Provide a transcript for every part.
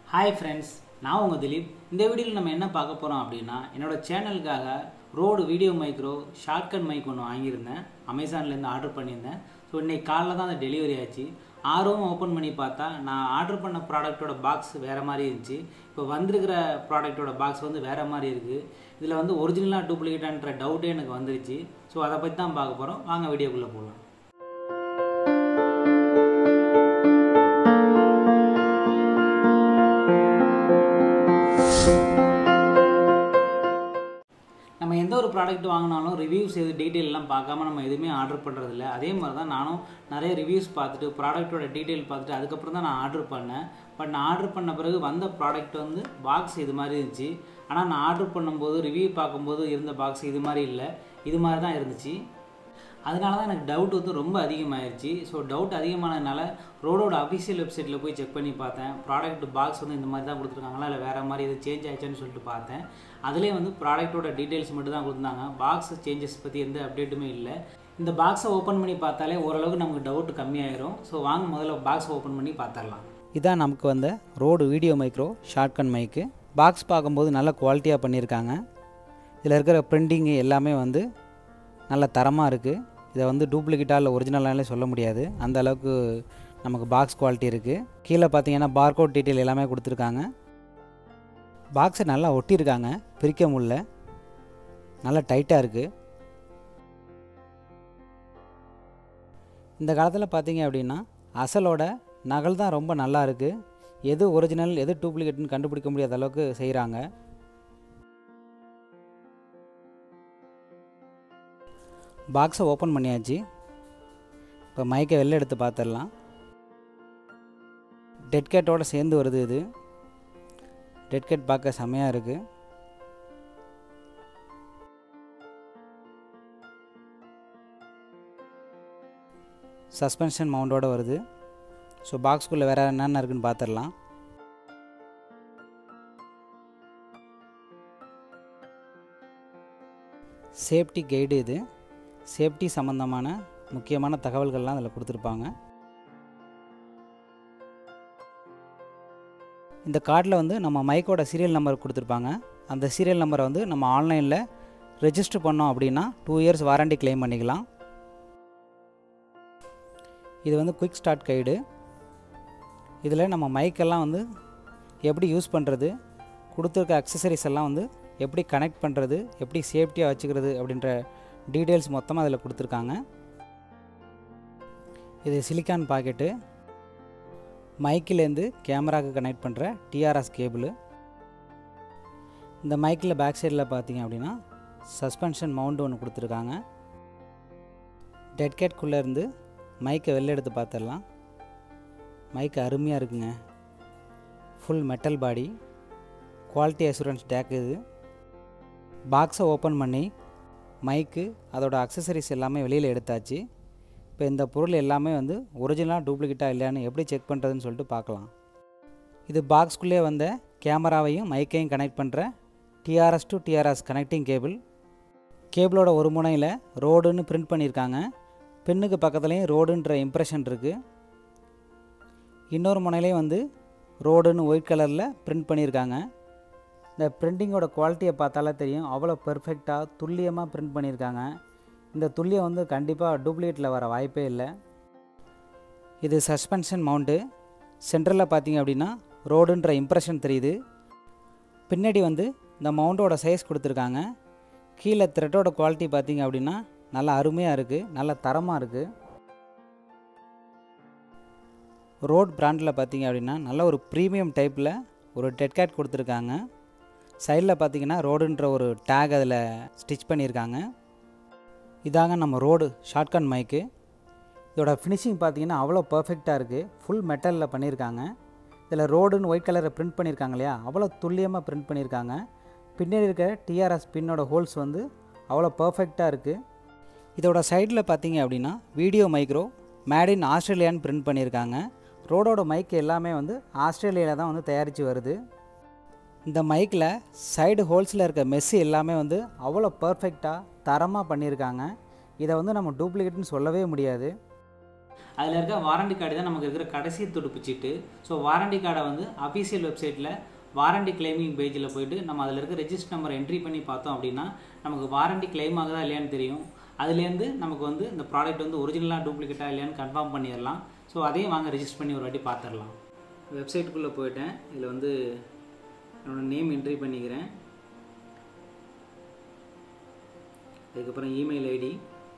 hi friends நான் உங்கள் திலீப் இந்த வீடியோவில் நம்ம என்ன பார்க்க போகிறோம் அப்படின்னா என்னோட சேனலுக்காக Rode video micro shotgun mic ஒன்று வாங்கியிருந்தேன் அமேசான்லேருந்து ஆர்டர் பண்ணியிருந்தேன் ஸோ இன்னைக்கு காலைல தான் அது டெலிவரி ஆச்சு ஆர்வம் ஓப்பன் பண்ணி பார்த்தா நான் ஆர்டர் பண்ண ப்ராடக்ட்டோட பாக்ஸ் வேறு மாதிரி இருந்துச்சு இப்போ வந்திருக்கிற ப்ராடக்ட்டோட பாக்ஸ் வந்து வேறு மாதிரி இருக்குது இதில் வந்து ஒரிஜினலாக டூப்ளிகேட்டான்ற டவுட்டே எனக்கு வந்துருச்சு ஸோ அதை பற்றி தான் பார்க்க போகிறோம் வாங்க வீடியோக்குள்ளே போகலாம் நம்ம எந்த ஒரு ப்ராடக்ட் வாங்கினாலும் ரிவ்யூஸ் எது டீட்டெயில் எல்லாம் பார்க்காம நம்ம எதுவுமே ஆர்டர் பண்ணுறதில்ல அதே மாதிரி தான் நானும் நிறைய ரிவ்யூஸ் பார்த்துட்டு ப்ராடக்ட்டோட டீட்டெயில் பார்த்துட்டு அதுக்கப்புறம் தான் நான் ஆர்டர் பண்ணேன் பட் நான் ஆர்டர் பண்ண பிறகு வந்த ப்ராடக்ட் வந்து பாக்ஸ் இது மாதிரி இருந்துச்சு ஆனால் நான் ஆர்டர் பண்ணும்போது ரிவ்யூ பார்க்கும்போது இருந்த பாக்ஸ் இது மாதிரி இல்லை இது மாதிரி தான் இருந்துச்சு அதனால தான் எனக்கு டவுட் வந்து ரொம்ப அதிகமாகிடுச்சு ஸோ டவுட் அதிகமானதுனால ரோடோட அஃபிஷியல் வெப்சைட்டில் போய் செக் பண்ணி பார்த்தேன் ப்ராடக்ட் பாக்ஸ் வந்து இந்த மாதிரி தான் கொடுத்துருக்காங்களா இல்லை வேறு மாதிரி இது சேஞ்ச் ஆயிடுச்சான்னு சொல்லிட்டு பார்த்தேன் அதிலே வந்து ப்ராடக்ட்டோட டீட்டெயில்ஸ் மட்டும் தான் கொடுத்தாங்க பாக்ஸ் சேஞ்சஸ் பற்றி எந்த அப்டேட்டுமே இல்லை இந்த பாக்ஸை ஓப்பன் பண்ணி பார்த்தாலே ஓரளவுக்கு நமக்கு டவுட் கம்மியாயிரும் ஸோ வாங்க முதல்ல பாக்ஸ் ஓப்பன் பண்ணி பார்த்துடலாம் இதான் நமக்கு வந்த Rode video micro shotgun mic box பார்க்கும்போது நல்ல குவாலிட்டியாக பண்ணியிருக்காங்க இதில் இருக்கிற பிரிண்டிங்கு எல்லாமே வந்து நல்ல தரமாக இருக்குது இதை வந்து டூப்ளிகேட்டாக இல்லை ஒரிஜினலாலே சொல்ல முடியாது அந்த அளவுக்கு நமக்கு பாக்ஸ் குவாலிட்டி இருக்குது கீழே பார்த்தீங்கன்னா பார்கோட் டீட்டெயில் எல்லாமே கொடுத்துருக்காங்க பாக்ஸை நல்லா ஒட்டியிருக்காங்க பிரிக்க முடியல நல்லா டைட்டாக இருக்குது இந்த காலத்தில் பார்த்தீங்க அப்படின்னா அசலோட நகல் தான் ரொம்ப நல்லா இருக்குது எது ஒரிஜினல் எது டூப்ளிகேட்னு கண்டுபிடிக்க முடியாத அளவுக்கு செய்கிறாங்க பாக்ஸை ஓப்பன் பண்ணியாச்சு இப்போ மைக்கை வெளில எடுத்து பார்த்துடலாம் டெட் கேட்டோட சேர்ந்து வருது இது டெட் கேட் பார்க்க செமையாக இருக்குது சஸ்பென்ஷன் மவுண்டோட வருது ஸோ பாக்ஸ்குள்ளே வேறு என்னென்ன இருக்குன்னு பார்த்துடலாம் சேஃப்டி கைடு இது சேஃப்டி சம்மந்தமான முக்கியமான தகவல்கள்லாம் அதில் கொடுத்துருப்பாங்க இந்த கார்டில் வந்து நம்ம மைக்கோட சீரியல் நம்பர் கொடுத்துருப்பாங்க அந்த சீரியல் நம்பரை வந்து நம்ம ஆன்லைனில் ரெஜிஸ்டர் பண்ணோம் அப்படின்னா டூ இயர்ஸ் வாரண்டி கிளைம் பண்ணிக்கலாம் இது வந்து குயிக் ஸ்டார்ட் கைடு இதில் நம்ம மைக்கெல்லாம் வந்து எப்படி யூஸ் பண்ணுறது கொடுத்துருக்க அக்சசரிஸ் எல்லாம் வந்து எப்படி கனெக்ட் பண்ணுறது எப்படி சேஃப்டியாக வச்சுக்கிறது அப்படின்ற டீட்டெயில்ஸ் மொத்தமாக அதில் கொடுத்துருக்காங்க இது சிலிக்கான் பாக்கெட்டு மைக்கிலேருந்து கேமராவுக்கு கனெக்ட் பண்ணுற டிஆர்எஸ் கேபிள் இந்த மைக்கில் பேக் சைடில் பார்த்தீங்க அப்படின்னா சஸ்பென்ஷன் மவுண்ட் ஒன்று கொடுத்துருக்காங்க டெட்கேட்குள்ளேருந்து மைக்கை வெளில எடுத்து பார்த்துடலாம் மைக் அருமையாக இருக்குங்க full metal body quality assurance tag இது பாக்ஸை ஓப்பன் பண்ணி மைக்கு அதோட அக்சசரிஸ் எல்லாமே வெளியில் எடுத்தாச்சு இப்போ இந்த பொருள் எல்லாமே வந்து ஒரிஜினலாக டூப்ளிகேட்டாக இல்லையான்னு எப்படி செக் பண்ணுறதுன்னு சொல்லிட்டு பார்க்கலாம் இது பாக்ஸ்குள்ளே வந்த கேமராவையும் மைக்கையும் கனெக்ட் பண்ணுற TRS to TRS connecting cable கேபிளோட ஒரு முனையில் ரோடுன்னு பிரிண்ட் பண்ணியிருக்காங்க பெண்ணுக்கு பக்கத்துலேயும் ரோடுன்ற இம்ப்ரெஷன் இருக்குது இன்னொரு முனையிலையும் வந்து ரோடுன்னு ஒயிட் கலரில் பிரிண்ட் பண்ணியிருக்காங்க இந்த பிரிண்டிங்கோட குவாலிட்டியை பார்த்தாலே தெரியும் அவ்வளோ பெர்ஃபெக்டாக துல்லியமாக பிரிண்ட் பண்ணியிருக்காங்க இந்த துல்லியம் வந்து கண்டிப்பாக டூப்ளிகேட்டில் வர வாய்ப்பே இல்லை இது சஸ்பென்ஷன் மவுண்ட்டு சென்டரில் பார்த்தீங்க அப்படின்னா ரோடுன்ற இம்ப்ரெஷன் தெரியுது பின்னாடி வந்து இந்த மவுண்டோட சைஸ் கொடுத்துருக்காங்க கீழே த்ரெட்டோட குவாலிட்டி பார்த்தீங்க அப்படின்னா நல்லா அருமையாக இருக்குது நல்ல தரமாக இருக்குது ரோட் பிராண்டில் பார்த்தீங்க அப்படின்னா நல்ல ஒரு ப்ரீமியம் டைப்பில் ஒரு டெட்கேட் கொடுத்துருக்காங்க சைடில் பார்த்தீங்கன்னா ரோடுன்ற ஒரு டேக் அதில் ஸ்டிச் பண்ணியிருக்காங்க இதாங்க நம்ம ரோடு ஷார்ட்கன் மைக்கு இதோட ஃபினிஷிங் பார்த்தீங்கன்னா அவ்வளோ பர்ஃபெக்டாக இருக்குது ஃபுல் மெட்டலில் பண்ணியிருக்காங்க இதில் ரோடுன்னு ஒயிட் கலரை பிரிண்ட் பண்ணியிருக்காங்க இல்லையா அவ்வளோ துல்லியமாக பிரிண்ட் பண்ணியிருக்காங்க பின்னாடி இருக்க டிஆர்எஸ் பின்னோட ஹோல்ஸ் வந்து அவ்வளோ பர்ஃபெக்டாக இருக்குது இதோட சைடில் பார்த்தீங்க அப்படின்னா வீடியோ மைக்ரோ மேட் இன் ஆஸ்திரேலியான்னு பிரிண்ட் பண்ணியிருக்காங்க ரோடோட மைக் எல்லாமே வந்து ஆஸ்திரேலியாவில் தான் வந்து தயாரித்து வருது இந்த மைக்கில் சைடு ஹோல்ஸில் இருக்க மெஸ்ஸு எல்லாமே வந்து அவ்வளோ பர்ஃபெக்டாக தரமாக பண்ணியிருக்காங்க இதை வந்து நம்ம டூப்ளிகேட்னு சொல்லவே முடியாது அதில் இருக்க வாரண்டி கார்டு தான் நமக்கு இருக்கிற கடைசி துடுப்பு சீட்டு ஸோ வாரண்டி கார்டை வந்து அஃபீஷியல் வெப்சைட்டில் வாரண்டி கிளைமிங் பேஜில் போயிட்டு நம்ம அதில் இருக்க ரெஜிஸ்டர் நம்பர் என்ட்ரி பண்ணி பார்த்தோம் அப்படின்னா நமக்கு வாரண்டி கிளைம் ஆகுதா இல்லையான்னு தெரியும் அதுலேருந்து நமக்கு வந்து இந்த ப்ராடக்ட் வந்து ஒரிஜினலாக டூப்ளிகேட்டாக இல்லையான்னு கன்ஃபார்ம் பண்ணிடலாம் ஸோ அதையும் வாங்க ரெஜிஸ்டர் பண்ணி ஒரு வாட்டி பார்த்துடலாம் வெப்சைட்டுக்குள்ளே போயிட்டேன் இதில் வந்து என்னோடய நேம் என்ட்ரி பண்ணிக்கிறேன் அதுக்கப்புறம் இமெயில் ஐடி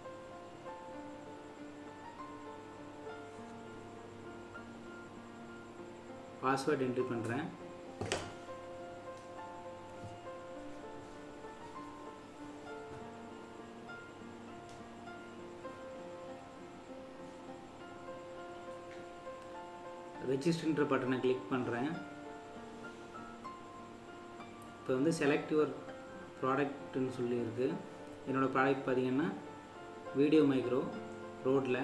பாஸ்வேர்டு என்ட்ரி பண்ணுறேன் ரெஜிஸ்டர்ன்ற பட்டனை கிளிக் பண்ணுறேன் இப்போ வந்து செலக்ட் யுவர் ப்ராடக்ட்னு சொல்லியிருக்கு என்னோடய ப்ராடக்ட் பார்த்தீங்கன்னா வீடியோ மைக்ரோ ரோட்டில்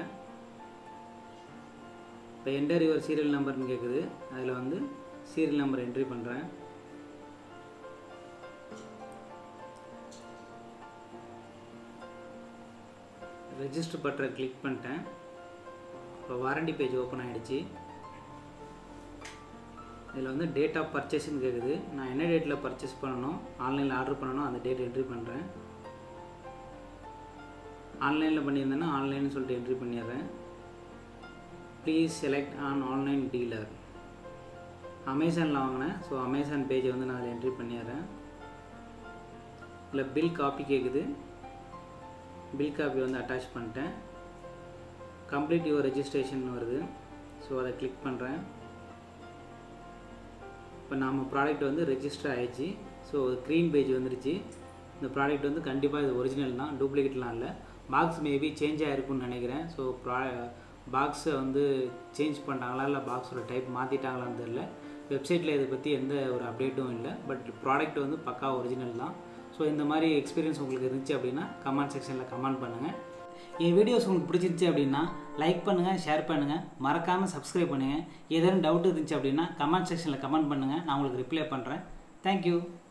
இப்போ என்டர் யுவர் சீரியல் நம்பர்னு கேட்குது அதில் வந்து சீரியல் நம்பர் என்ட்ரி பண்ணுறேன் ரெஜிஸ்டர் பட்டரை கிளிக் பண்ணிட்டேன் இப்போ வாரண்டி பேஜ் ஓப்பன் ஆகிடுச்சு இதில் வந்து டேட் ஆஃப் பர்ச்சேஸ்ன்னு கேட்குது நான் என்ன டேட்டில் பர்ச்சேஸ் பண்ணணும் ஆன்லைனில் ஆர்டர் பண்ணணும் அந்த டேட் என்ட்ரி பண்ணுறேன் ஆன்லைனில் பண்ணியிருந்தேன்னா ஆன்லைன் சொல்லிட்டு என்ட்ரி பண்ணிடுறேன் please select on online dealer அமேசானில் வாங்கினேன் ஸோ அமேசான் பேஜை வந்து நான் அதில் என்ட்ரி பண்ணிடுறேன் இல்லை பில் காப்பி கேட்குது பில் காப்பி வந்து அட்டாச் பண்ணிட்டேன் கம்ப்ளீட் யுவர் ரெஜிஸ்ட்ரேஷன் வருது ஸோ அதை கிளிக் பண்ணுறேன் இப்போ நம்ம ப்ராடக்ட் வந்து ரெஜிஸ்டர் ஆகிடுச்சு ஸோ க்ரீன் பேஜ் வந்துருச்சு இந்த ப்ராடக்ட் வந்து கண்டிப்பாக இது ஒரிஜினல் தான் டூப்ளிகேட்லாம் இல்லை பாக்ஸ் மேபி சேஞ்ச் ஆகிருக்குன்னு நினைக்கிறேன் ஸோ ப்ரா பாக்ஸை வந்து சேஞ்ச் பண்ணிட்டாங்களா இல்லை பாக்ஸோட டைப் மாற்றிட்டாங்களான்னு தெரில வெப்சைட்டில் இதை பற்றி எந்த ஒரு அப்டேட்டும் இல்லை பட் ப்ராடக்ட் வந்து பக்கா ஒரிஜினல் தான் ஸோ இந்த மாதிரி எக்ஸ்பீரியன்ஸ் உங்களுக்கு இருந்துச்சு அப்படின்னா கமெண்ட் செக்ஷனில் கமெண்ட் பண்ணுங்கள் என் வீடியோஸ் உங்களுக்கு பிடிச்சிருந்துச்சு அப்படின்னா லைக் பண்ணுங்கள் ஷேர் பண்ணுங்கள் மறக்காமல் சப்ஸ்கிரைப் பண்ணுங்கள் ஏதேனும் டவுட் இருந்துச்சு அப்படின்னா கமெண்ட் செக்ஷனில் கமெண்ட் பண்ணுங்கள் நான் உங்களுக்கு ரிப்ளை பண்ணுறேன் தேங்க்யூ